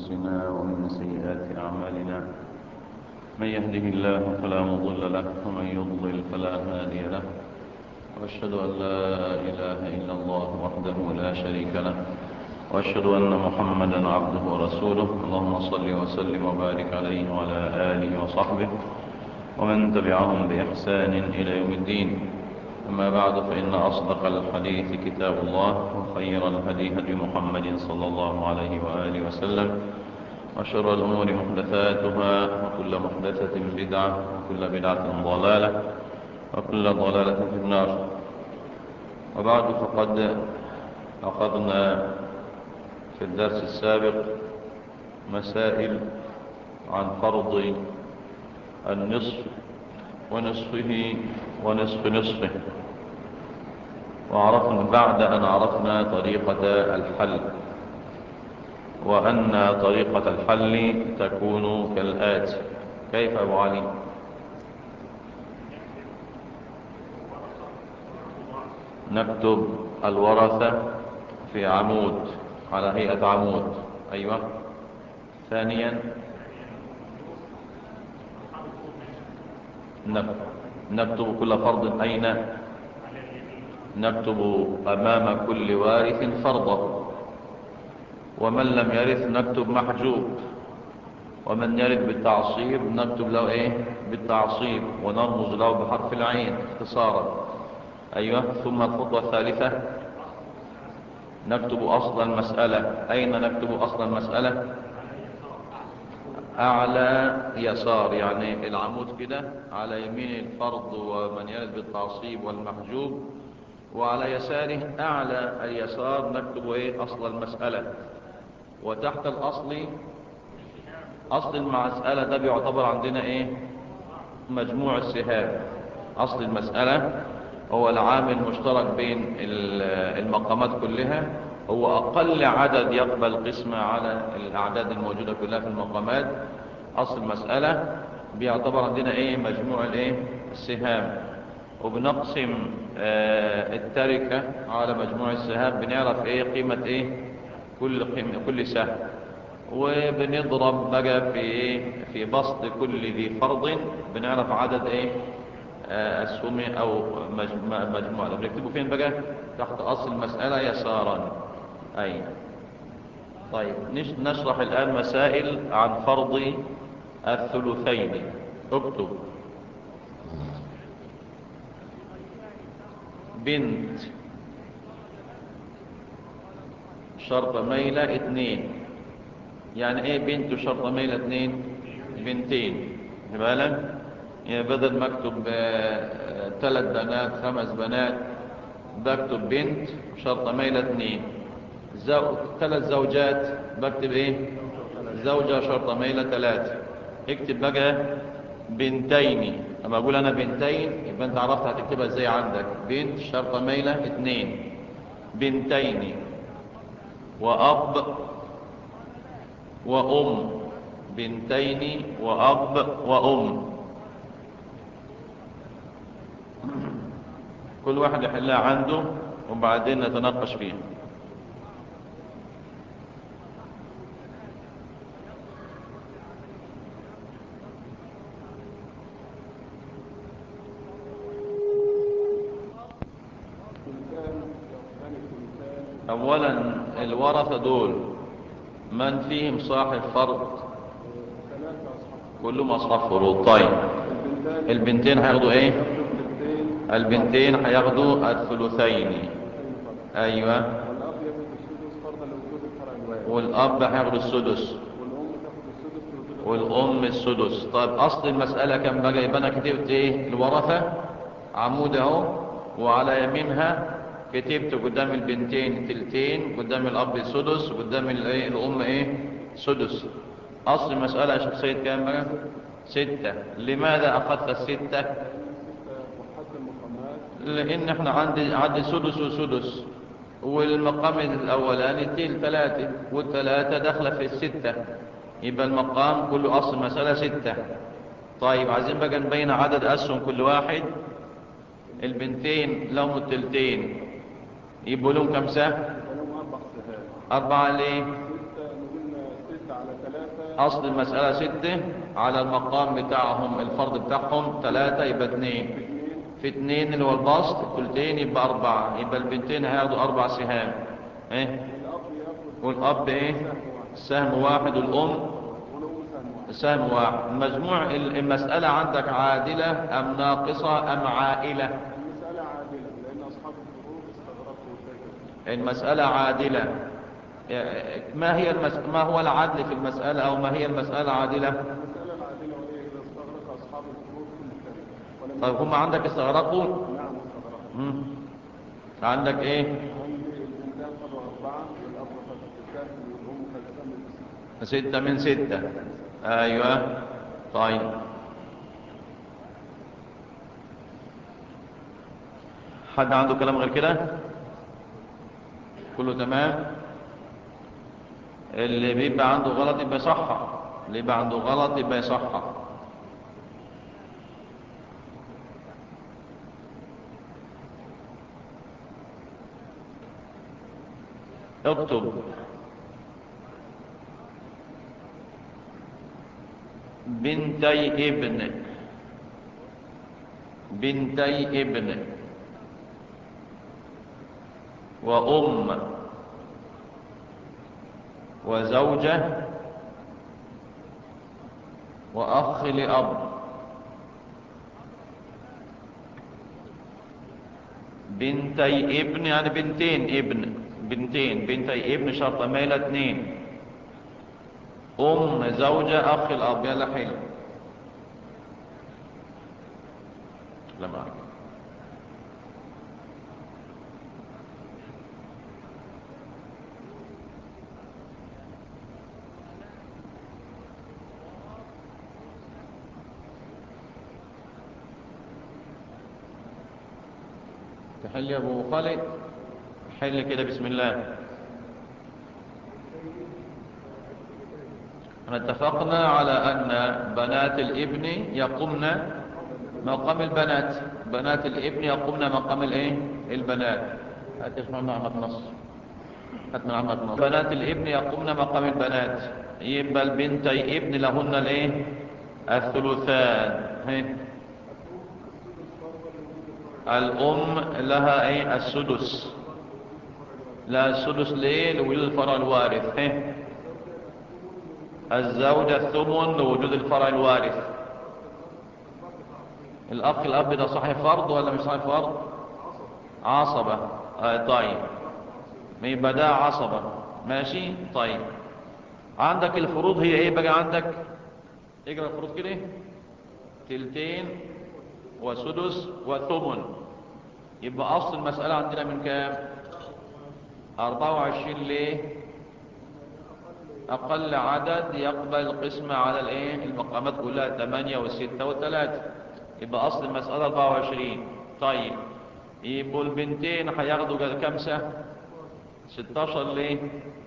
أنفسنا ومن سيئات أعمالنا من يهده الله فلا مضل له ومن يضلل فلا هادي له وأشهد أن لا إله إلا الله وحده لا شريك له وأشهد أن محمدا عبده ورسوله اللهم صل وسلم وبارك عليه وعلى آله وصحبه ومن تبعهم بإحسان إلى يوم الدين أما بعد فإن أصدق الحديث كتاب الله وخير الهدي هدي محمد صلى الله عليه وآله وسلم وشر الأمور محدثاتها وكل محدثة بدعة وكل بدعة ضلالة وكل ضلالة في النار وبعد فقد أخذنا في الدرس السابق مسائل عن فرض النصف ونصفه ونصف نصفه وعرفنا بعد أن عرفنا طريقة الحل وأن طريقة الحل تكون كالآتي كيف أبو علي نكتب الورثة في عمود على هيئة عمود أيوة ثانيا نكتب كل فرض أين نكتب أمام كل وارث فرضه ومن لم يرث نكتب محجوب ومن يرث بالتعصيب نكتب له ايه بالتعصيب ونرمز له بحرف العين اختصارا ايوه ثم الخطوة الثالثة نكتب اصل المسألة اين نكتب اصل المسألة اعلى يسار يعني العمود كده على يمين الفرض ومن يرث بالتعصيب والمحجوب وعلى يساره اعلى اليسار نكتب ايه اصل المسألة وتحت الاصل اصل المسألة ده بيعتبر عندنا ايه مجموع السهام اصل المسألة هو العامل المشترك بين المقامات كلها هو اقل عدد يقبل قسمة على الاعداد الموجودة كلها في المقامات اصل المسألة بيعتبر عندنا ايه مجموع الايه السهام وبنقسم آه التركة على مجموع السهام بنعرف ايه قيمة ايه كل قيمة كل سهم وبنضرب بقى في ايه في بسط كل ذي فرض بنعرف عدد ايه آه اسهم او مجموعة مجموعة بنكتبه فين بقى تحت اصل المسألة يسارا اي طيب نشرح الان مسائل عن فرض الثلثين اكتب بنت شرط ميلة اتنين يعني ايه بنت شرط ميلة اتنين بنتين بالك يعني بدل ما اكتب ثلاث بنات خمس بنات بكتب بنت شرط ميلة اتنين زو... ثلاث زوجات بكتب ايه زوجة شرط ميلة ثلاثة اكتب بقى بنتين لما اقول انا بنتين يبقى انت عرفت هتكتبها ازاي عندك بنت شرط ميلة اتنين بنتين وأب وأم بنتين وأب وأم كل واحد يحلها عنده وبعدين نتناقش فيها اولا الورثة دول من فيهم صاحب فرض كلهم اصحاب فروض طيب البنتين هياخدوا ايه البنتين هياخدوا الثلثين ايوه والاب هياخد السدس والام السدس طيب اصل المسألة كم بقى يبقى انا كتبت ايه الورثة عمود اهو وعلى يمينها كتبت قدام البنتين تلتين قدام الاب سدس قدام الايه الام ايه سدس اصل المسألة يا شيخ سيد كام بقى ستة لماذا اخذت الستة لان احنا عندي عندي سدس وسدس والمقام الاولاني تيل ثلاثة والثلاثة داخله في الستة يبقى المقام كله اصل المسألة ستة طيب عايزين بقى نبين عدد اسهم كل واحد البنتين لهم التلتين يبقوا لهم كم سهم لهم أربع سهام أربعة ليه ستة قلنا ستة على أصل المسألة ستة على المقام بتاعهم الفرض بتاعهم ثلاثة يبقى اثنين في اثنين اللي هو البسط الثلثين يبقى أربعة يبقى البنتين هياخدوا أربع سهام إيه والأب إيه سهم واحد والأم سهم واحد مجموع المسألة عندك عادلة أم ناقصة أم عائلة المسألة عادلة لأن أصحاب الفروض استغرقوا شيئا المسألة عادلة ما هي المس... ما هو العدل في المسألة أو ما هي المسألة عادلة المسألة العادلة وهي إذا استغرق أصحاب الفروض كل شيء ولم طيب هم عندك استغرقوا نعم استغرقوا مم. عندك ايه هم الإنسان خدوا أربعة والأب خد ستة والأم خد ثمن ستة من ستة ايوه طيب حد عنده كلام غير كده كله تمام اللي بيبقى عنده غلط يبقى يصحح اللي يبقى عنده غلط يبقى يصحح اكتب بنتي ابن بنتي ابن وأم وزوجة وأخ لأب بنتي ابن يعني بنتين ابن بنتين بنتي ابن شرط ميلة اتنين أم زوجة أخ الأب يلا حلو لا معك تحل يا أبو خالد حل كده بسم الله احنا اتفقنا على أن بنات الابن يقمن مقام البنات بنات الابن يقمن مقام الايه البنات هات اسمع من عمك نص هات من عمك نص بنات الابن يقمن مقام البنات يبقى البنتي ابن لهن الايه الثلثان هي. الأم لها ايه السدس لا السدس ليه لوجود الفرع الوارث هي. الزوجة الثمن لوجود الفرع الوارث الأخ الأب ده صحيح فرض ولا مش صحيح فرض عصبة آه طيب يبقى ده عصبة ماشي طيب عندك الفروض هي ايه بقى عندك اقرا الفروض كده تلتين وسدس وثمن يبقى أصل المسألة عندنا من كام 24 ليه أقل عدد يقبل القسمة على الايه المقامات كلها 8 و6 و3 يبقى أصل المسألة 24 طيب يبقوا البنتين هياخدوا كام سهم 16 ليه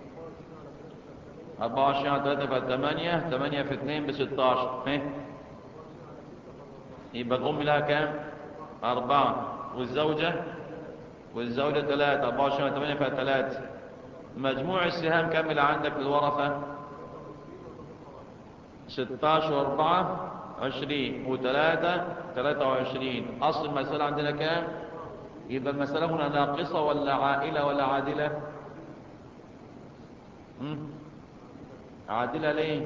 24 على 3 يبقى 8 8 في 2 ب 16 ايه يبقى الأم لها كام 4 والزوجة والزوجة 3 24 على 8 فيها 3 مجموع السهام كم اللي عندك للورثة 16 و4 20 و3 23 أصل المسألة عندنا كام يبقى المسألة هنا ناقصة ولا عائلة ولا عادلة مم؟ عادلة ليه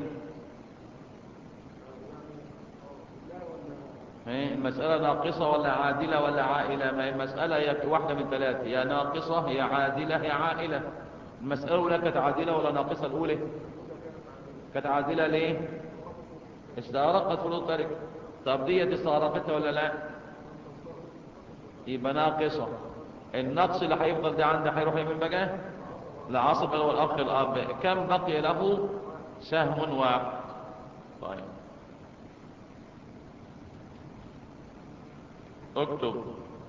إيه؟ المسألة ناقصة ولا عادلة ولا عائلة ما هي المسألة هي واحدة من ثلاثة يا ناقصة هي عادلة هي عائلة المسألة الأولى كانت عادلة ولا ناقصة الأولى كانت عادلة ليه استغرقت فروض ترك طب ديت استغرقتها ولا لا يبقى ناقصة النقص اللي هيفضل ده عنده هيروح يمين بقى لعصب هو الأخ الأب كم بقي له سهم واحد طيب اكتب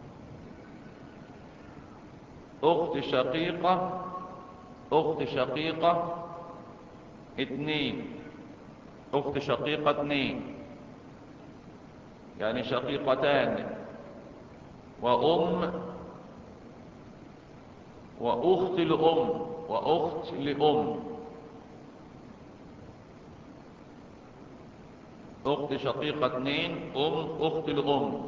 أخت شقيقة أخت شقيقة اثنين أخت شقيقة اثنين يعني شقيقتان وأم وأخت لأم وأخت لأم أخت شقيقة اثنين أم أخت الأم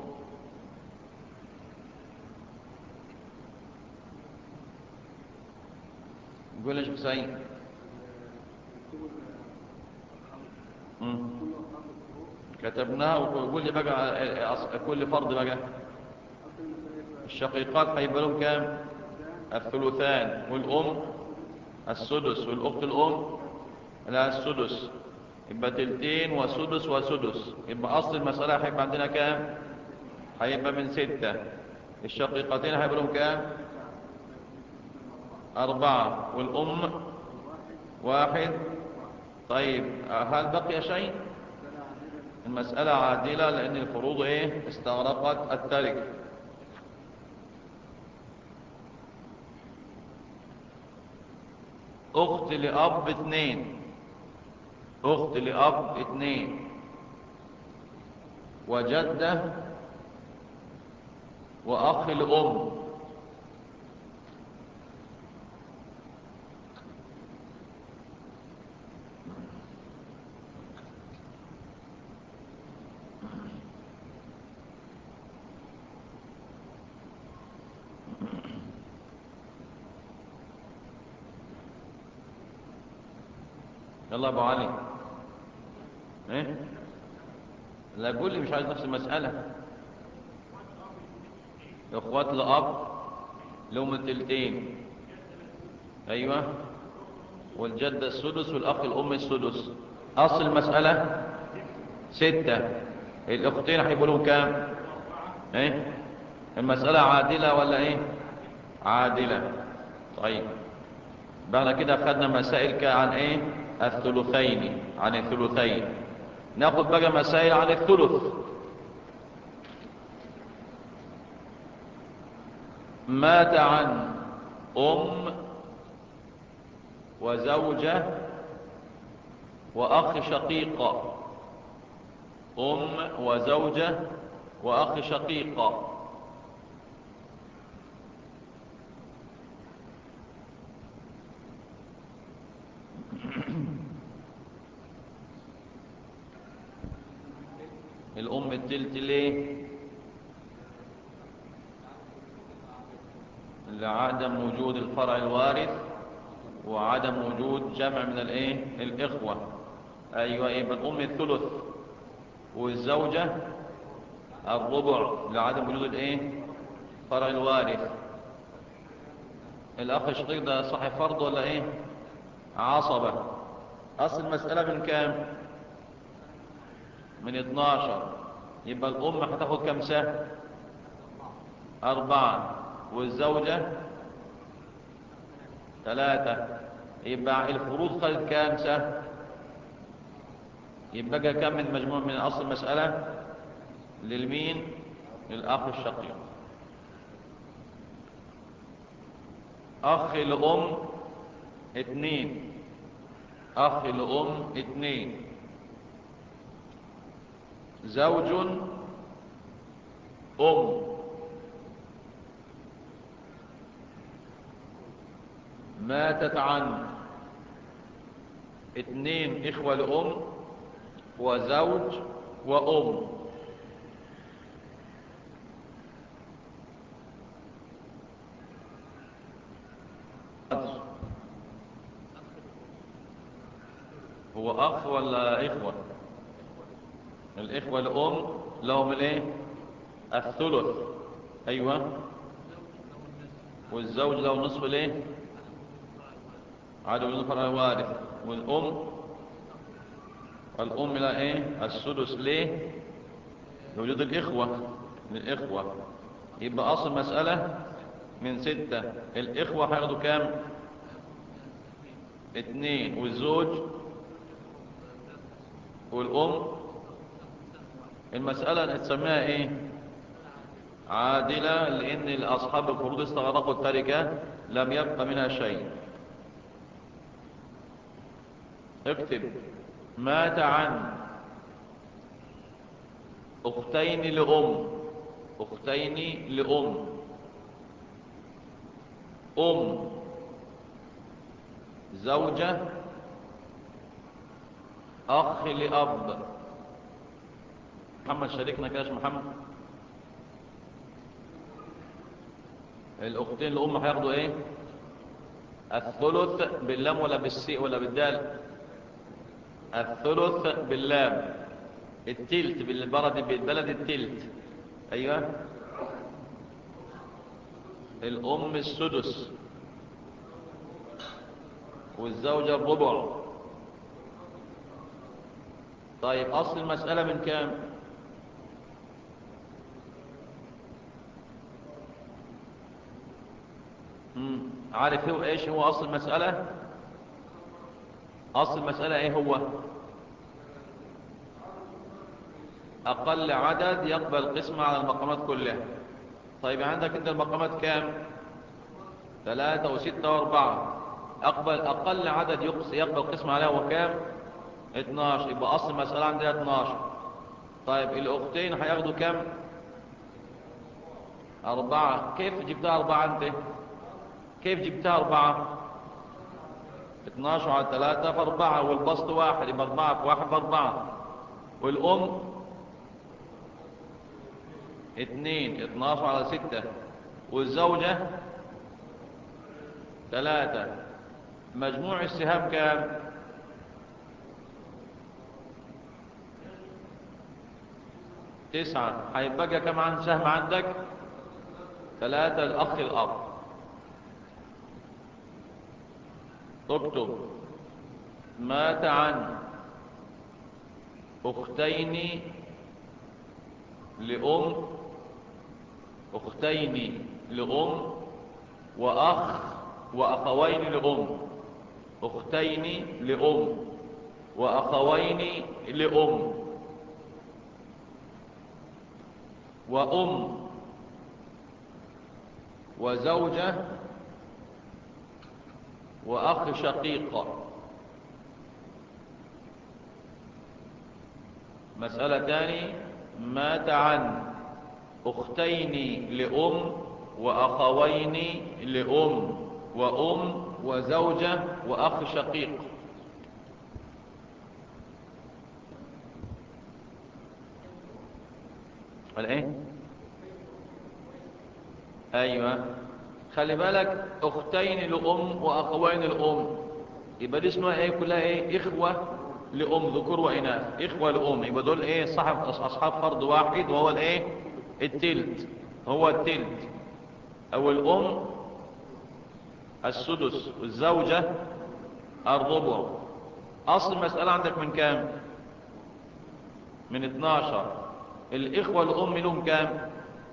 قول يا شيخ سعيد مم. كتبناها وقول لي بقى أص- كل فرض بقى الشقيقات هيبقى لهم كام الثلثان والأم السدس والأخت الأم لا السدس يبقى تلتين وسدس وسدس يبقى أصل المسألة هيبقى عندنا كام هيبقى من ستة الشقيقتين هيبقى لهم كام أربعة والأم واحد طيب هل بقي شيء المسألة عادلة لأن الفروض إيه استغرقت الترك أخت لأب اثنين أخت لأب اثنين وجدة وأخ الأم يلا يا ابو علي ايه لا قول لي مش عايز نفس المسألة اخوات الاب لهم التلتين ايوه والجدة السدس والاخ الام السدس اصل المسألة ستة الاختين هيبقوا لهم كام ايه المسألة عادلة ولا ايه عادلة طيب بعد كده خدنا مسائل كا- عن ايه الثلثين عن الثلثين ناخد بقى مسائل عن الثلث مات عن ام وزوجة واخ شقيق ام وزوجة واخ شقيق الأم التلت ليه لعدم وجود الفرع الوارث وعدم وجود جمع من الايه الإخوة أيوة يبقى الأم الثلث والزوجة الربع لعدم وجود الايه فرع الوارث الأخ الشقيق ده صاحب فرض ولا ايه عصبة أصل المسألة من كام من 12 يبقى الأم هتاخد كم سهم أربعة والزوجة ثلاثة يبقى الفروض خدت كام سهم يبقى كم من مجموع من أصل المسألة للمين للأخ الشقيق أخ الأم اثنين أخ الأم اثنين زوج أم ماتت عن اثنين إخوة لأم وزوج وأم هو أخ ولا إخوة الإخوة الأم لهم الإيه الثلث أيوة والزوج له نصف الإيه عدم الفرع الوارث والأم والأم لا إيه السدس ليه لوجود الإخوة الإخوة يبقى أصل مسألة من ستة الإخوة هياخدوا كام اتنين والزوج والأم المسألة نسميها ايه عادلة لان اصحاب الفروض استغرقوا التركة لم يبقى منها شيء اكتب مات عن اختين لأم اختين لأم أم زوجة أخ لأب محمد شاركنا كده يا شيخ محمد الاختين الام هياخدوا ايه الثلث باللام ولا بالسي ولا بالدال الثلث باللام التلت بالبلد بالبلد التلت ايوه الام السدس والزوجة الربع طيب اصل المسألة من كام مم. عارف هو ايش هو اصل المسألة اصل المسألة ايه هو اقل عدد يقبل القسمة على المقامات كلها طيب عندك انت المقامات كام ثلاثة وستة واربعة اقبل اقل عدد يقص يقبل القسمة عليها هو كام 12 يبقى اصل المسألة عندها 12 طيب الاختين هياخدوا كام اربعة كيف جبتها اربعة انت كيف جبتها أربعة 12 على 3 فأربعة والبسط واحد يبقى أربعة في واحد فأربعة والأم اثنين 12 على 6 والزوجة ثلاثة مجموع السهام كام تسعة هيبقى كم عن سهم عندك ثلاثة الأخ الأب اكتب مات عن أختين لأم أختين لأم وأخ وأخوين لأم أختين لأم وأخوين لأم وأم وزوجة وأخ شقيق مسألة تاني مات عن أختين لأم وأخوين لأم وأم وزوجة وأخ شقيق قال ايه ايوه خلي بالك اختين لام واخوين لام يبقى دي اسمها ايه كلها ايه اخوه لام ذكور واناث اخوه لام يبقى دول ايه صاحب اصحاب فرد واحد وهو الايه التلت هو التلت او الام السدس والزوجه الربع اصل المساله عندك من كام من 12 الاخوه الام لهم كام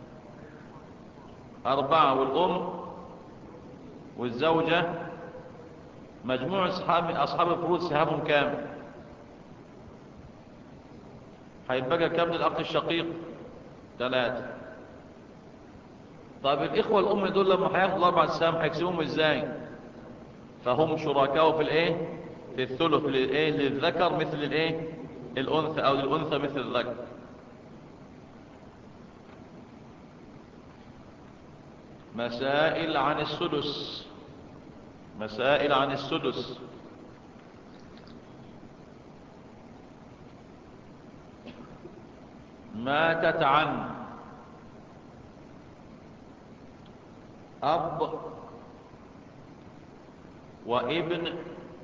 أربعة والأم والزوجة مجموع أصحاب أصحاب الفروض سهامهم كام؟ هيبقى كام للأخ الشقيق؟ ثلاثة طيب الإخوة الأم دول لما هياخدوا الأربع سهام هيكسبوهم إزاي؟ فهم شركاء في الإيه؟ في الثلث للإيه؟ للذكر مثل الإيه؟ الأنثى أو للأنثى مثل الذكر مسائل عن السدس مسائل عن السدس ماتت عن أب وابن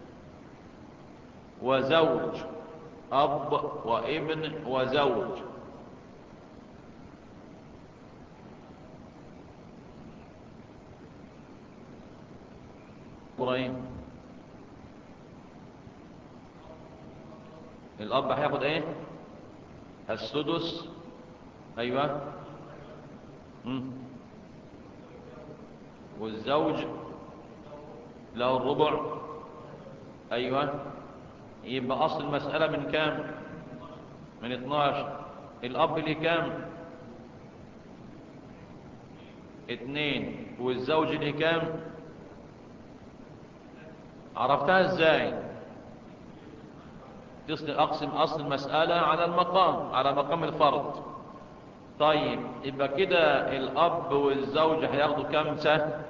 وزوج أب وابن وزوج إبراهيم الأب هياخد إيه السدس أيوة مم. والزوج له الربع أيوة يبقى أصل المسألة من كام من 12 الأب ليه كام اتنين والزوج ليه كام عرفتها ازاي تصل اقسم اصل المسألة على المقام على مقام الفرد طيب يبقى كده الاب والزوج هياخدوا كام سهم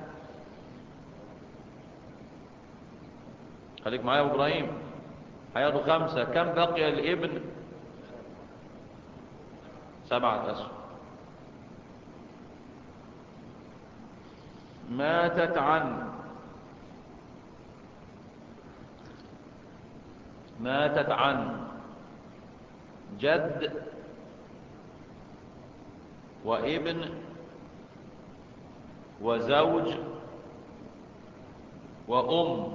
خليك معايا يا ابراهيم هياخدوا خمسة كم بقي الابن سبعة أسهم ماتت عن ماتت عن جد وابن وزوج وأم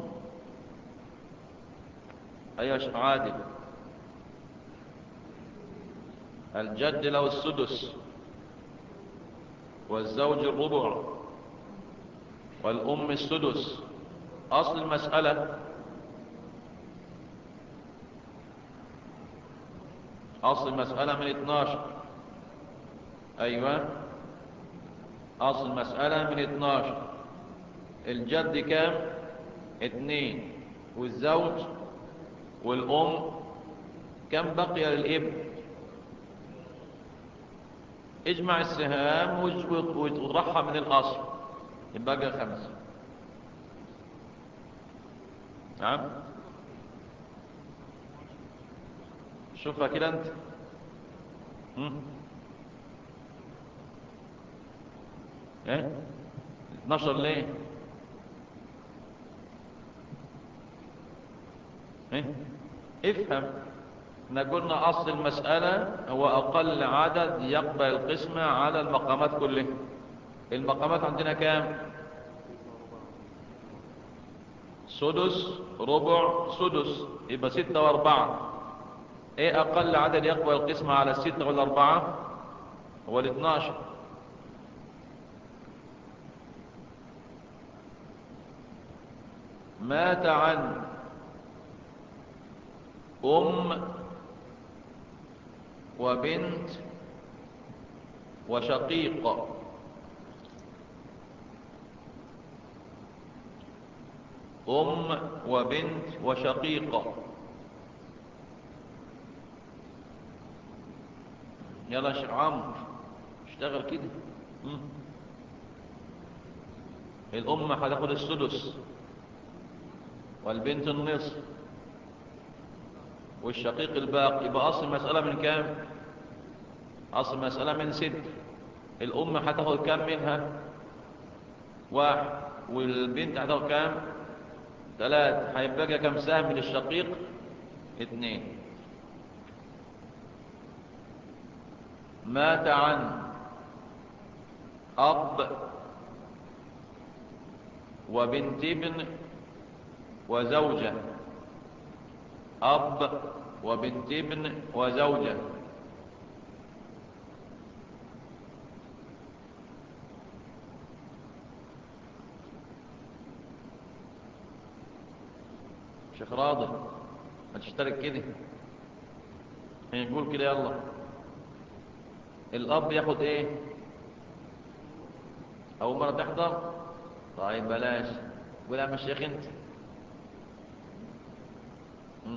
أيها شيخ عادل الجد له السدس والزوج الربع والأم السدس أصل المسألة أصل المسألة من 12 أيوة أصل المسألة من 12 الجد كام اتنين والزوج والأم كم بقي للابن اجمع السهام وتطرحها من الأصل يبقى خمسة نعم شوفها كده انت هم؟ ايه 12 ليه ايه افهم احنا قلنا اصل المسألة هو اقل عدد يقبل القسمة على المقامات كلها المقامات عندنا كام سدس ربع سدس يبقى ستة واربعة ايه اقل عدد يقبل القسمة على الستة والاربعة هو الاثناشر مات عن أم وبنت وشقيق أم وبنت وشقيق يلا يا شيخ عمرو اشتغل كده مم. الأم هتاخد السدس والبنت النصف والشقيق الباقي يبقى أصل المسألة من كام أصل المسألة من ست الأم هتاخد كام منها واحد والبنت هتاخد كام ثلاث هيبقى كام سهم للشقيق اثنين مات عن أب وبنت ابن وزوجة أب وبنت ابن وزوجة شيخ راضي هتشترك كده نقول كده يلا الأب ياخد إيه أول مرة تحضر طيب بلاش قول يا عم الشيخ أنت مم.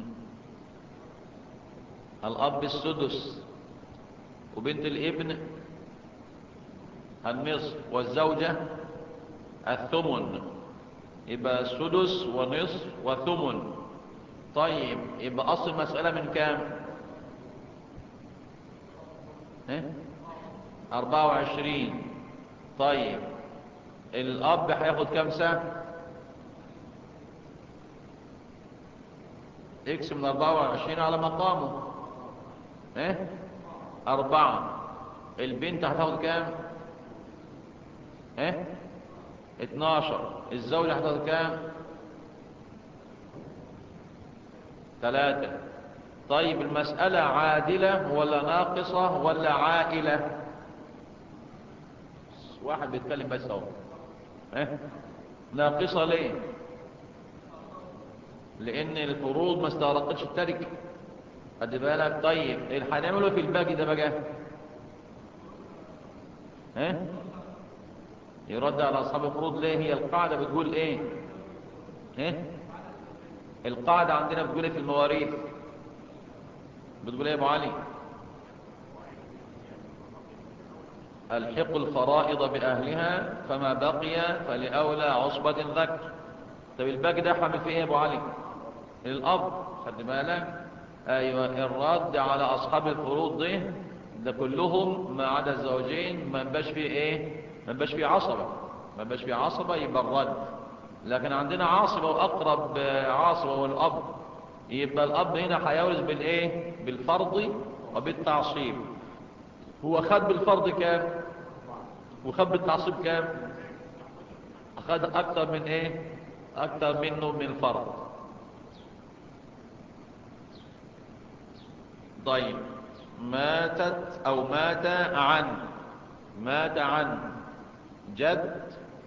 الأب السدس وبنت الابن النصف والزوجة الثمن يبقى سدس ونصف وثمن طيب يبقى أصل المسألة من كام ايه أربعة وعشرين طيب الأب هياخد كام سهم اكس من أربعة وعشرين على مقامه ايه أربعة البنت هتاخد كام ايه اتناشر الزوجة هتاخد كام ثلاثة طيب المسألة عادلة ولا ناقصة ولا عائلة واحد بيتكلم بس اهو ايه ناقصة ليه لان الفروض ما استغرقتش التركة خد بالك طيب هنعمله في الباقي ده بقى ايه يرد على اصحاب الفروض ليه هي القاعدة بتقول ايه ايه القاعدة عندنا بتقول ايه في المواريث بتقول ايه يا ابو علي الحق الفرائض باهلها فما بقي فلاولى عصبة ذكر طب الباقي ده حامل فيه ايه يا ابو علي الاب خد بالك ايوه الرد على اصحاب الفروض دي ده كلهم ما عدا الزوجين ما يبقاش فيه ايه ما يبقاش فيه عصبة ما يبقاش فيه عصبة يبقى الرد لكن عندنا عاصبة واقرب عاصبة والاب يبقى الاب هنا هيورث بالايه بالفرض وبالتعصيب هو خد بالفرض كام وخد بالتعصيب كام اخذ اكتر من ايه اكتر منه من الفرض طيب ماتت او مات عن مات عن جد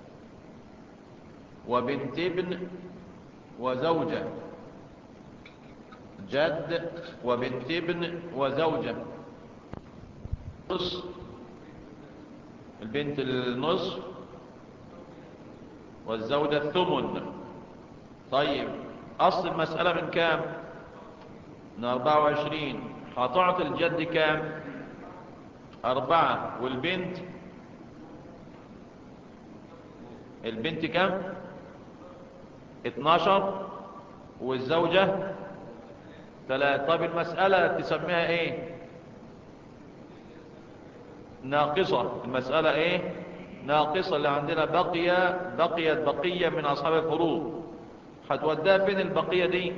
وبنت ابن وزوجة جد وبنت ابن وزوجة نصف البنت النصف والزوجة الثمن طيب أصل المسألة من كام من 24 هتعطي الجد كام أربعة والبنت البنت كام 12 والزوجة ثلاثة طب المسألة تسميها ايه ناقصة المسألة ايه ناقصة اللي عندنا بقية بقيت بقية من أصحاب الفروض هتوديها فين البقية دي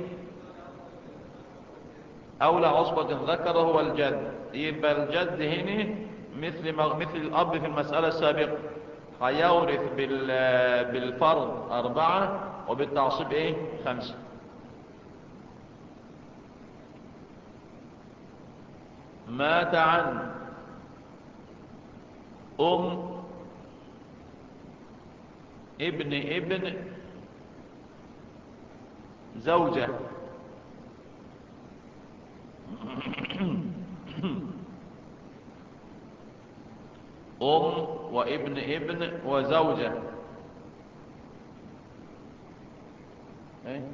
أولى عصبة ذكر هو الجد يبقى الجد هنا مثل ما مثل الأب في المسألة السابقة هيورث بال بالفرض أربعة وبالتعصيب إيه خمسة مات عن أم ابن ابن زوجة أم وابن ابن وزوجة إيه؟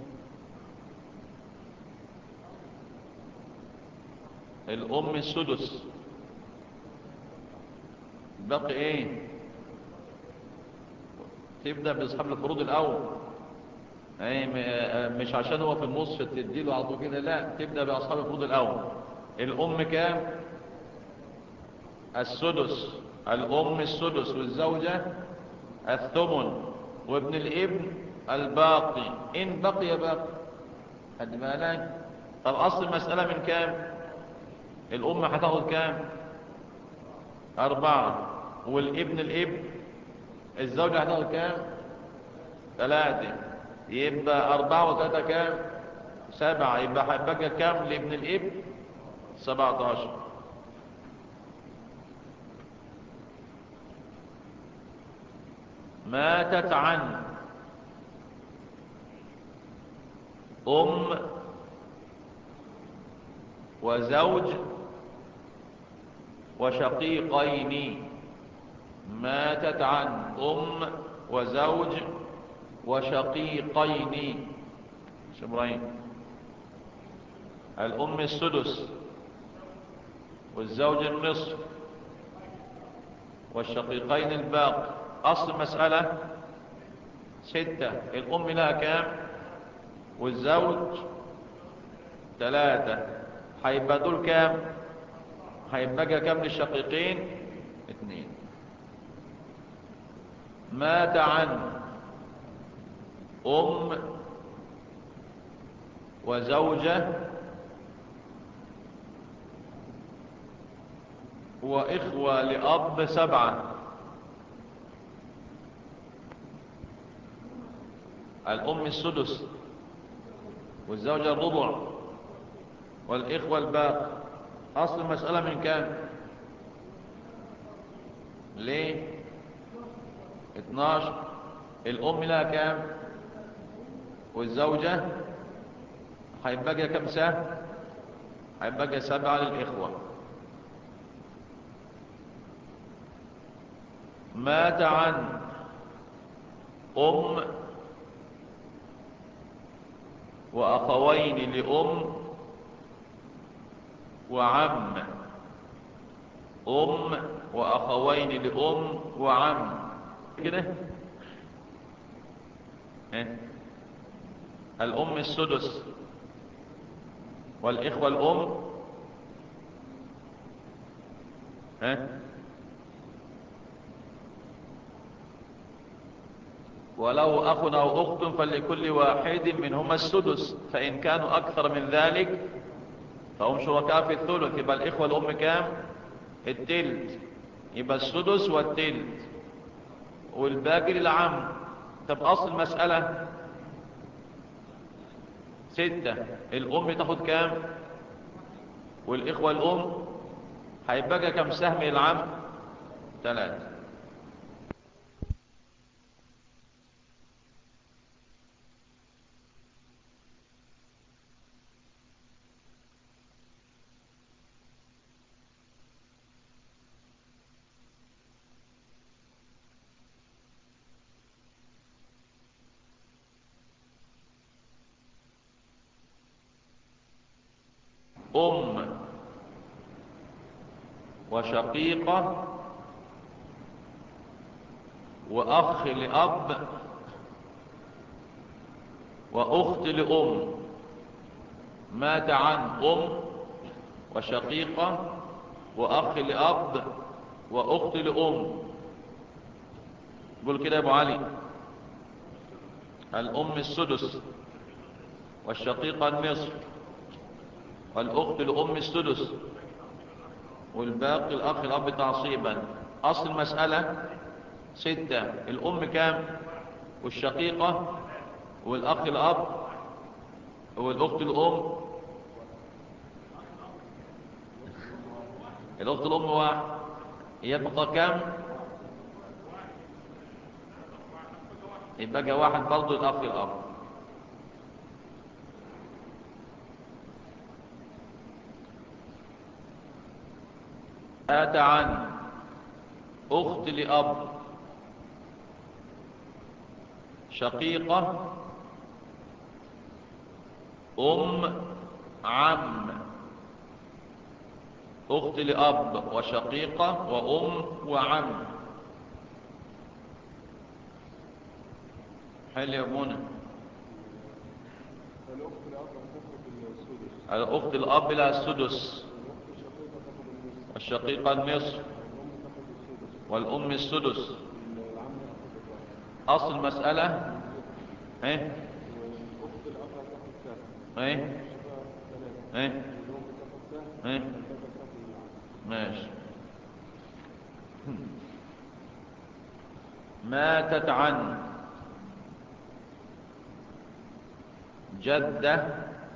الأم السدس بقي ايه تبدأ بأصحاب الفروض الأول ايه مش عشان هو في النص تديله على طول كده لا تبدأ بأصحاب الفروض الأول الأم كام السدس الأم السدس والزوجة الثمن وابن الابن الباقي إن بقي باقي خد بالك طب أصل المسألة من كام الأم هتاخد كام أربعة والابن الابن الزوجة هتاخد كام ثلاثة يبقى أربعة وثلاثة كام سبعة يبقى هيبقى كام لابن الابن سبعة عشر ماتت عن أم وزوج وشقيقين ماتت عن أم وزوج وشقيقين شبرين الأم السدس والزوج النصف والشقيقين الباقي أصل مسألة ستة الأم لها كام والزوج ثلاثة هيبقى دول كام هيبقى كام للشقيقين اثنين مات عن أم وزوجة وإخوة لأب سبعة الأم السدس والزوجة الربع والإخوة الباقي أصل المسألة من كام ليه 12 الأم لها كام والزوجة هيبقى كم سهم هيبقى سبعة للإخوة مات عن أم وأخوين لأم وعم أم وأخوين لأم وعم كده إيه؟ الأم السدس والإخوة الأم ها ولو أخ أو أخت فلكل واحد منهما السدس فإن كانوا أكثر من ذلك فهم شركاء في الثلث يبقى الإخوة الأم كام التلت يبقى السدس والتلت والباقي للعم طب أصل المسألة ستة الأم تاخد كام والإخوة الأم هيبقى كم سهم للعم ثلاثة أم وشقيقة وأخ لأب وأخت لأم مات عن أم وشقيقة وأخ لأب وأخت لأم قول كده يا أبو علي الأم السدس والشقيقة النصف والأخت لأم السدس والباقي الأخ الأب تعصيبا أصل المسألة ستة الأم كام والشقيقة والأخ الأب والأخت الأم الأخت الأم واحد يبقى كام يبقى واحد برضه الأخ الأب مات عن أخت لأب شقيقة أم عم أخت لأب وشقيقة وأم وعم حل يا منى الأخت الأب هتاخد السدس الأخت الأب لها السدس الأخت الشقيقة تاخد النصف والشقيقة النصف والأم تاخد السدس والأم السدس العم ياخد الواحد أصل المسألة ايه والأخت الأب هتاخد سهم ايه الشقيقة ثلاثة ايه والأم تاخد سهم ايه الباقي تاخد العم ماشي ماتت عن جدة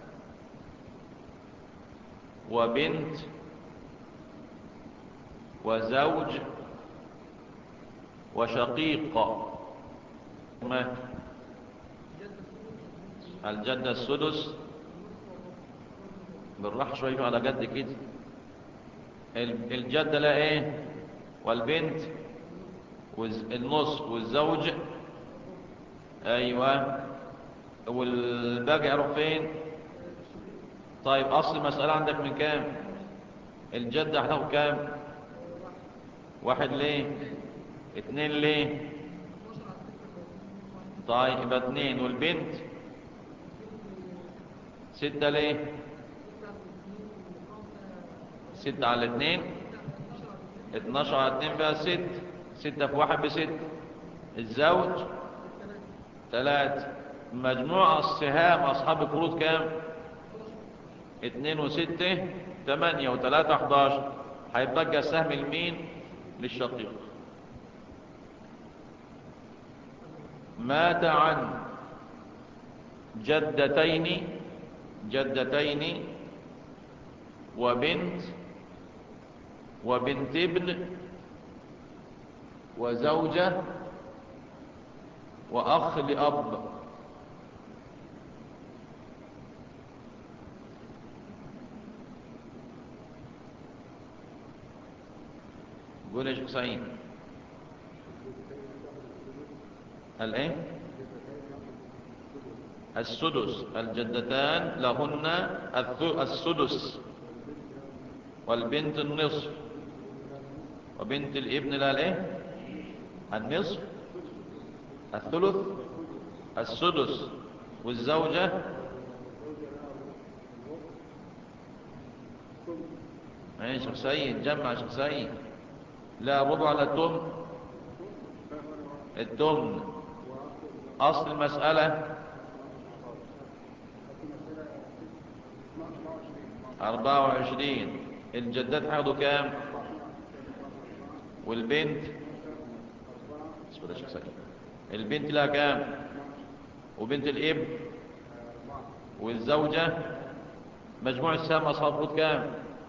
وبنت وزوج وشقيق ما الجدة السدس بالراحة شوية على جد كده ال- الجدة لا ايه والبنت والنصف والزوج ايوه والباقي يروح فين طيب اصل المسألة عندك من كام الجدة هتاخد كام واحد ليه اتنين ليه طيب يبقى اتنين والبنت ستة ليه ستة على اتنين اتناشر على اتنين فيها ست ستة في واحد بست الزوج تلاتة مجموع السهام أصحاب القروض كام اتنين وستة تمانية وتلاتة حداشر هيبقى سهم المين للشقيق مات عن جدتين جدتين وبنت وبنت ابن وزوجة وأخ لأب قول يا شيخ سعيد الايه السدس الجدتان لهن الث- السدس والبنت النصف وبنت الابن لها الايه النصف الثلث السدس والزوجة ايه شيخ سيد جمع شيخ سيد لا الربع ولا التمن التمن أصل المسألة أربعة وعشرين الجدات هياخدوا كام والبنت بسم الله شخصيا البنت لها كام وبنت الابن والزوجة مجموع السهم أصحاب فروض كام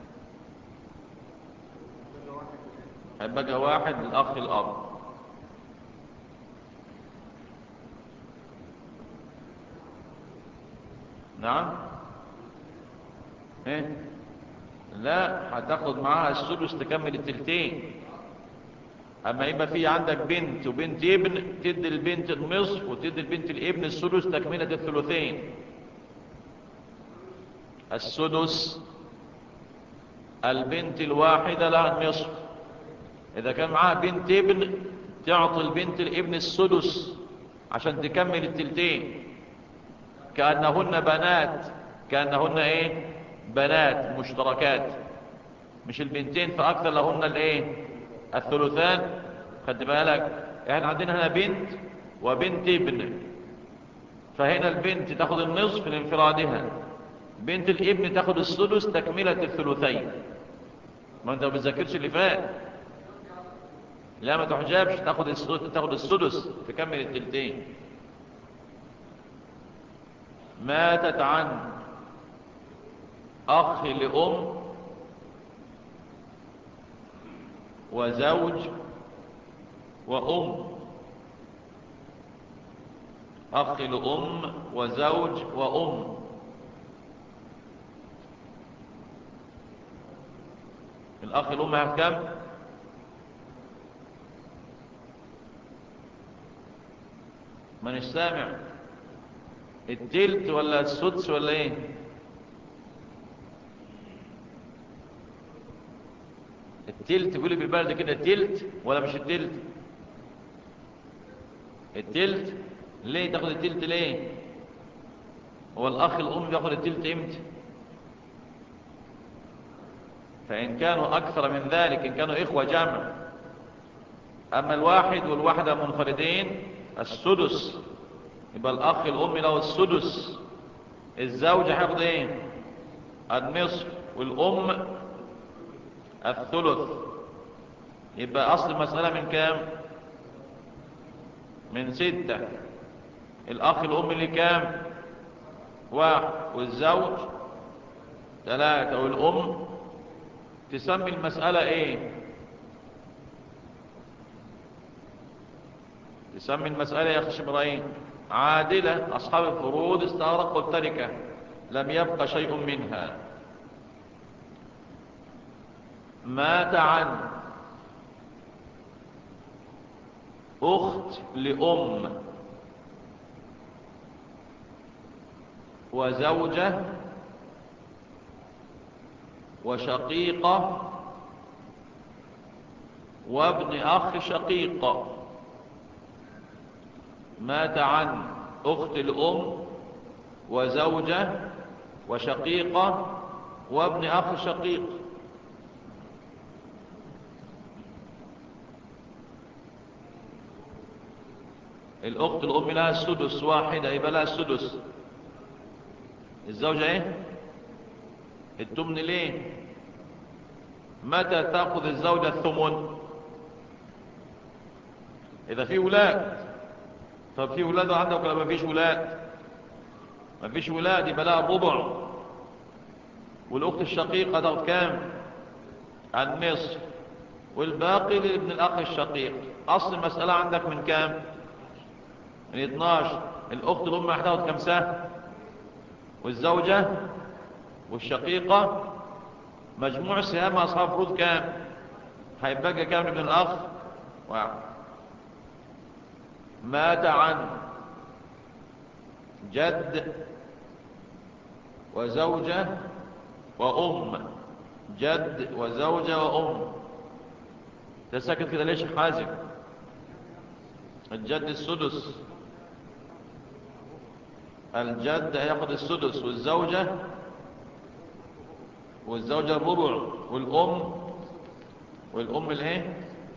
هيبقى واحد للأخ الأب نعم ايه لا هتاخد معاها السدس تكمل التلتين اما يبقى في عندك بنت وبنت ابن تدي البنت النصف وتدي البنت الابن السدس تكملة الثلثين السدس البنت الواحدة لها النصف إذا كان معاها بنت ابن تعطي البنت الابن السدس عشان تكمل التلتين كأنهن بنات كأنهن ايه بنات مشتركات مش البنتين فأكثر لهن الايه الثلثان خد بالك احنا عندنا هنا بنت وبنت ابن فهنا البنت تاخد النصف لانفرادها بنت الابن تاخد السدس تكملة الثلثين ما انت ما بتذاكرش اللي فات لا ما تحجبش تاخد السدس تاخد السدس تكمل التلتين ماتت عن اخ لام وزوج وام اخ لام وزوج وام الاخ الام هياخد كام من السامع التلت ولا السدس ولا ايه التلت قولي بالبلد كده التلت ولا مش التلت التلت ليه تاخد التلت ليه هو الاخ الام ياخد التلت امتى فان كانوا اكثر من ذلك ان كانوا اخوه جمع اما الواحد والواحده منفردين السدس يبقى الاخ الام له السدس الزوجة هياخد ايه النصف والام الثلث يبقى اصل المسألة من كام من ستة الاخ الام اللي كام واحد والزوج ثلاثة والام تسمي المسألة ايه تسمي المسألة يا أخي إبراهيم عادلة أصحاب الفروض استغرقوا التركة لم يبق شيء منها مات عن أخت لأم وزوجة وشقيقة وابن أخ شقيق مات عن أخت الأم وزوجة وشقيقة وابن أخ شقيق الأخت الأم لها السدس واحدة يبقى لها السدس الزوجة ايه التمن ليه متى تأخذ الزوجة الثمن إذا في ولاد طب في ولاد عندك ولا ما فيش ولاد ما فيش ولاد يبقى لها الربع والاخت الشقيقه تاخد كام النصف والباقي لابن الاخ الشقيق اصل المساله عندك من كام من 12 الاخت الام هتاخد كام سهم والزوجه والشقيقه مجموع سهام اصحاب فروض كام هيبقى كام لابن الاخ واحد مات عن جد وزوجة وأم جد وزوجة وأم ده ساكت كده ليش حازم الجد السدس الجد هياخد السدس والزوجة والزوجة الربع والأم والأم الايه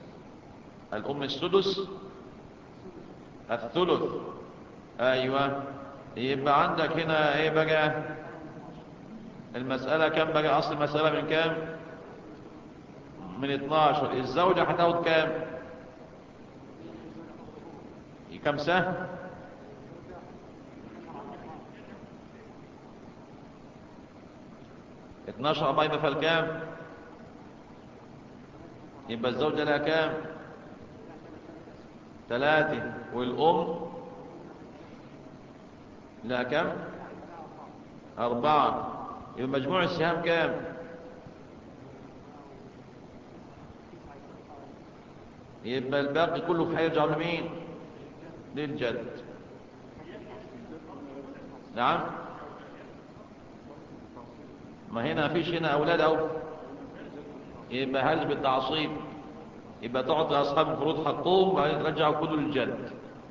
الأم السدس الثلث أيوة يبقى عندك هنا ايه بقى المسألة كم بقى أصل المسألة من كام من 12 الزوجة هتاخد كام كم سهم اتناشر أربعة يبقى فالكام يبقى الزوجة لها كام ثلاثة والأم لها كام أربعة يبقى مجموع السهام كام يبقى الباقي كله هيرجع لمين للجد نعم ما هنا فيش هنا أولاد أو يبقى هل بالتعصيب يبقى تعطي أصحاب الفروض حقهم وبعدين ترجعوا كله للجد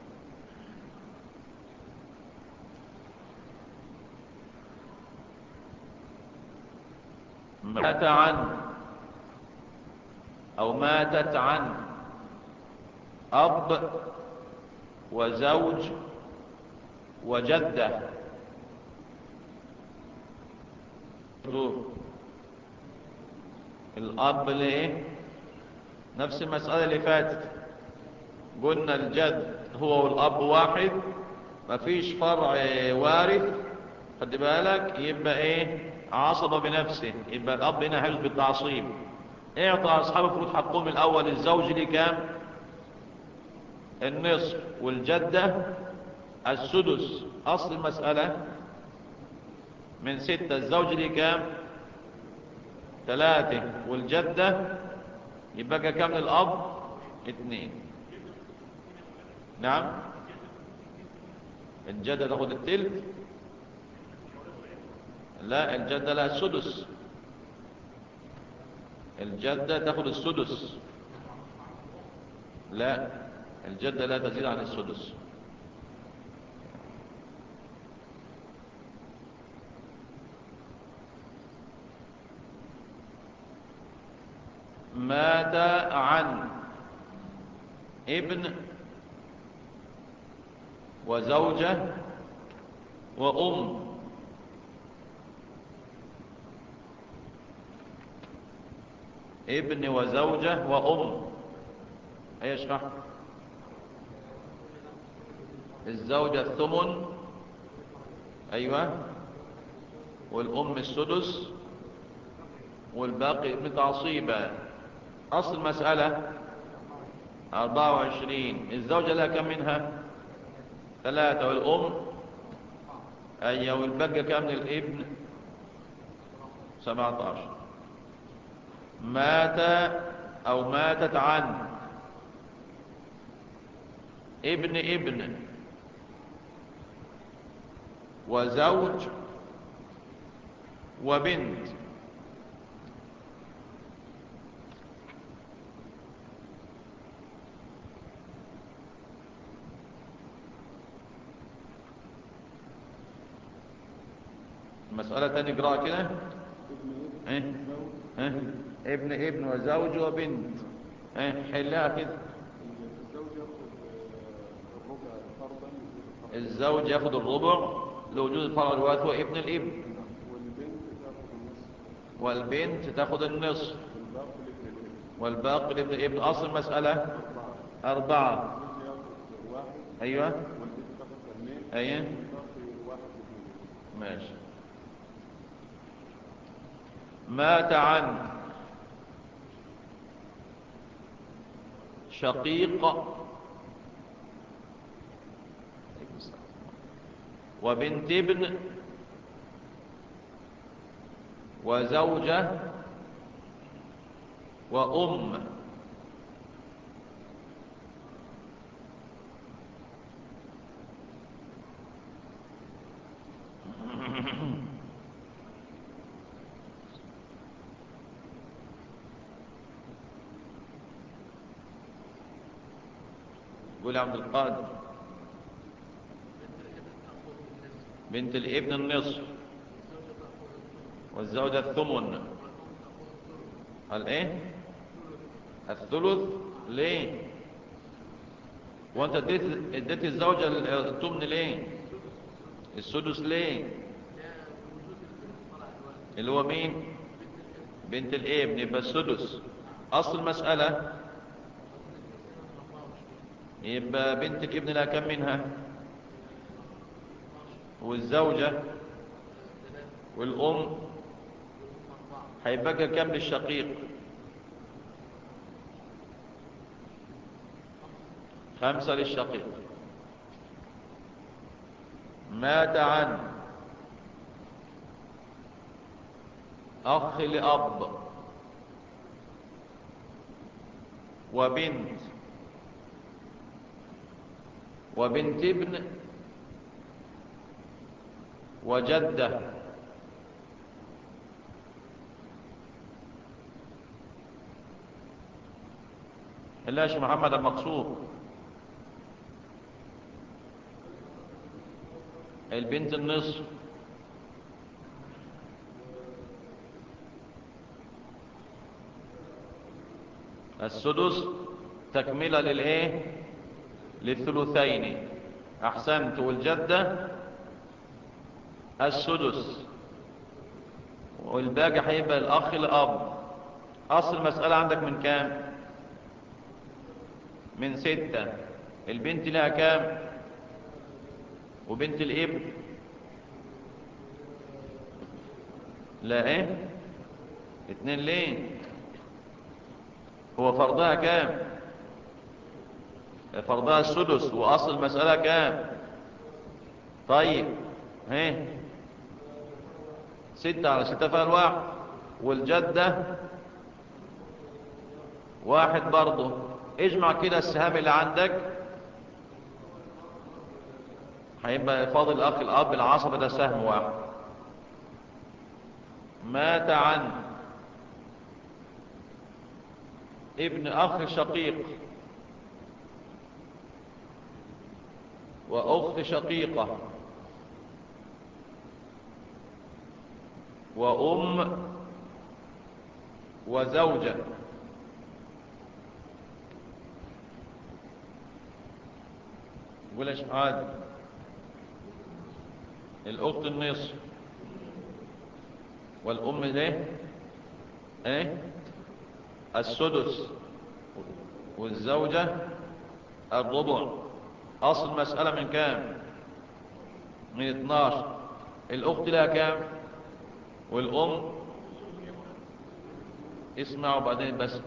مات عن أو ماتت عن أب وزوج وجدة الأب ليه نفس المسألة اللي فاتت قلنا الجد هو والأب واحد مفيش فرع وارث خد بالك يبقى ايه عصب بنفسه يبقى الأب هنا حفظ بالتعصيب اعطى أصحاب الفروض حقهم الأول الزوج ليه كام النصف والجدة السدس أصل المسألة من ستة الزوج ليه كام ثلاثة والجدة يبقى كام للأب اثنين نعم الجدة تاخد التلت لا الجدة لا السدس الجدة تاخد السدس لا الجدة لا تزيد عن السدس مات عن ابن وزوجة وأم ابن وزوجة وأم ايش اشرح الزوجة الثمن ايوه والام السدس والباقي ابن تعصيبا اصل مسألة اربعة وعشرين الزوجة لها كم منها ثلاثة والام ايوه والباقي كم من الابن سبعة عشر مات او ماتت عن ابن ابن وزوج وبنت المسألة تاني اقراها كده ايه ايه ابن ابن وزوج وبنت ايه حلها كده الزوج ياخد الربع فرضا الزوج ياخد الربع وجود الفرض لوجود الفرع الوارث هو ابن الابن والبنت تاخد النصف والبنت تاخد النصف والباقي والباقي لابن لابن الابن اصل المسألة أربعة أربعة الزوج ياخد واحد أيوة والبنت تاخد اثنين أيوة والباقي واحد لابن ماشي مات عن شقيق وبنت ابن وزوجة وأم قول يا عبد القادر بنت الابن النصف والزوجة الثمن قال ايه الثلث ليه وانت اديت اديت الزوجة التمن ليه السدس ليه اللي هو مين بنت الابن يبقى السدس اصل المسألة يبقى بنت الابن لها كم منها والزوجة والأم هيبقى كم للشقيق خمسة للشقيق مات عن أخ لأب وبنت وبنت ابن وجدة حلاش محمد المقصود البنت النصف السدس تكملة للايه للثلثين احسنت والجدة السدس والباقي هيبقى الاخ الاب اصل المسألة عندك من كام من ستة البنت لها كام وبنت الابن لا ايه اتنين ليه هو فرضها كام فرضها السدس واصل المسألة كام طيب ايه ستة على ستة فيها الواحد والجدة واحد برضه اجمع كده السهام اللي عندك هيبقى فاضل الاخ الاب العصبة ده سهم واحد مات عن ابن اخ شقيق واخت شقيقة وام وزوجة يقول ايش عادي الاخت النصف والام ليه ايه السدس والزوجة الربع اصل مسألة من كام من 12 الاخت لها كام والام اسمعوا بعدين بس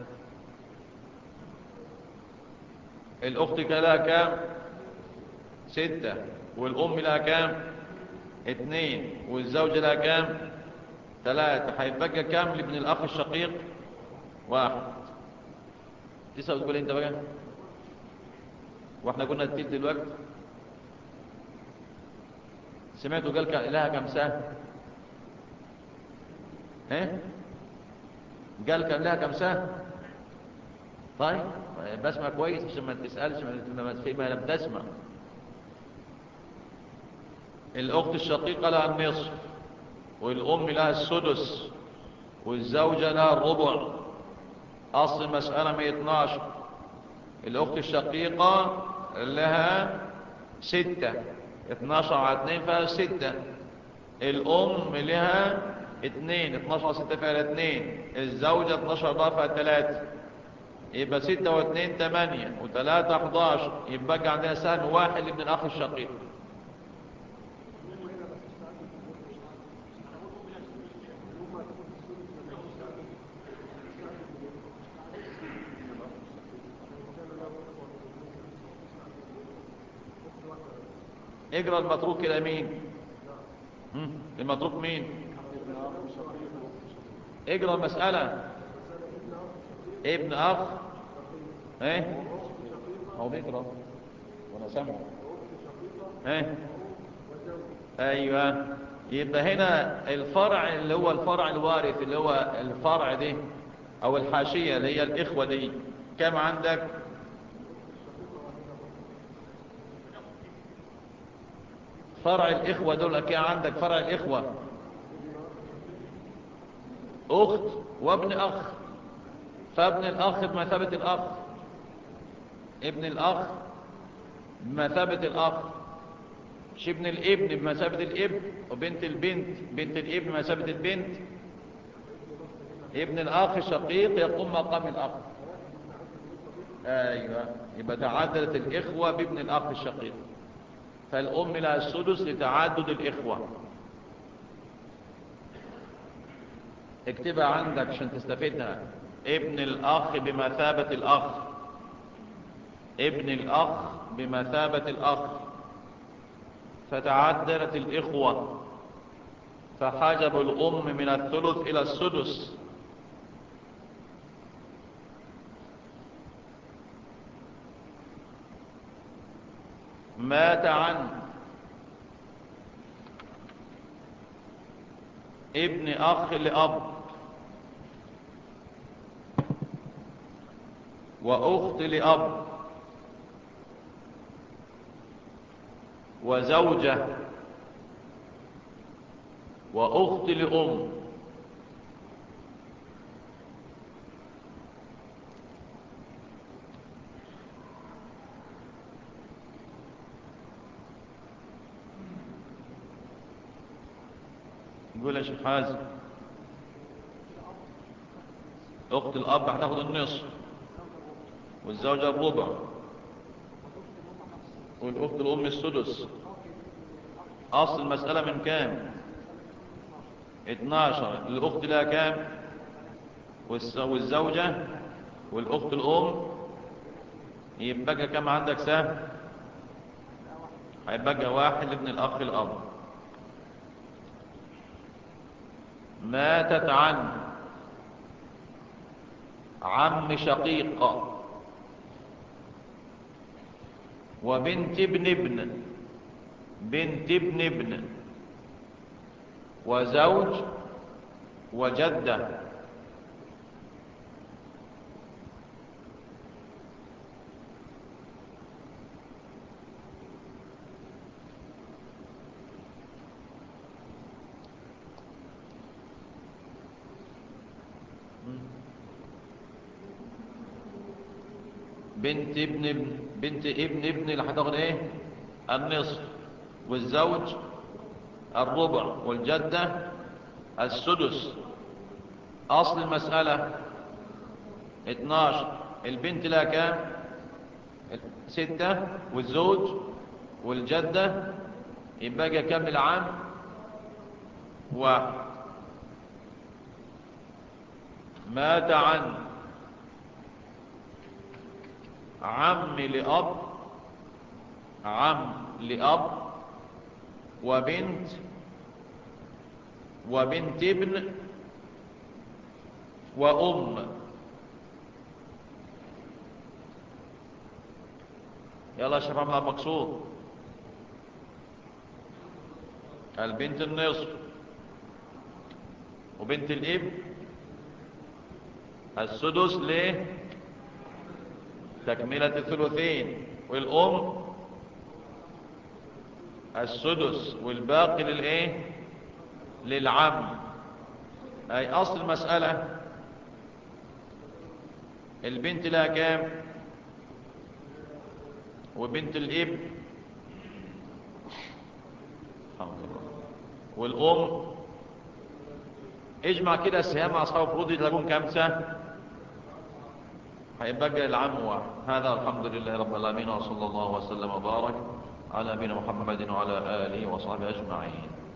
الاخت لها كام ستة والام لها كام اتنين والزوجة لها كام ثلاثة هيبقى كام لابن الاخ الشقيق واحد تسعة وتقول انت بقى واحنا قلنا التلت دلوقتي سمعتوا قال كان لها كم سهم ايه قال كان لها كم سهم طيب بسمع كويس عشان ما تسألش ما لم تسمع الأخت الشقيقة لها النصف والأم لها السدس والزوجة لها الربع أصل المسألة 112 الأخت الشقيقة لها ستة 12 على 2 فيها ستة الأم لها اتنين 12 على 6 فيها اتنين الزوجة 12 ضافها ثلاثة يبقى ستة واثنين ثمانية وثلاثة 11 يبقى عندنا سهم واحد لابن الأخ الشقيق اقرا المتروك الى مين المتروك مين اقرا المسألة ابن اخ ايه هو بيقرا وانا سامع ايه ايوه يبقى هنا الفرع اللي هو الفرع الوارث اللي هو الفرع دي او الحاشية اللي هي الاخوة دي كم عندك فرع الإخوة دول كان عندك فرع الإخوة أخت وابن أخ فابن الأخ بمثابة الأخ ابن الأخ بمثابة الأخ مش ابن الابن بمثابة الابن وبنت البنت بنت الابن بمثابة البنت ابن الأخ الشقيق يقوم مقام الأخ أيوة يبقى تعددت الإخوة بابن الأخ الشقيق فالأم لها السدس لتعدد الإخوة اكتبها عندك عشان تستفيدها ابن الأخ بمثابة الأخ ابن الأخ بمثابة الأخ فتعددت الإخوة فحجب الأم من الثلث إلى السدس مات عن ابن أخ لأب وأخت لأب وزوجة وأخت لأم نقول يا شيخ حازم أخت الأب هتاخد النصف والزوجة الربع والأخت الأم السدس أصل المسألة من كام 12 الأخت لها كام والس- والزوجة والأخت الأم يبقى كم عندك سهم هيبقى واحد لابن الأخ الأب ماتت عن عم شقيق وبنت ابن ابن بنت ابن ابن وزوج وجدة بنت ابن ابن بنت ابن ابن اللي هتاخد ايه النصف والزوج الربع والجدة السدس اصل المسألة 12 البنت لها كام ستة والزوج والجدة يبقى كم العام واحد مات عن عم لأب عم لأب وبنت وبنت ابن وأم يلا يا شباب محمد مقصود البنت النصف وبنت الابن السدس ليه تكملة الثلثين والأم السدس والباقي للإيه للعم أي أصل المسألة البنت لها كام وبنت الابن الحمد لله والأم اجمع كده السهام مع أصحاب الفروض تكون كام سهم هيبقى العام واحد هذا الحمد لله رب العالمين وصلى الله وسلم وبارك على نبينا محمد وعلى آله وصحبه أجمعين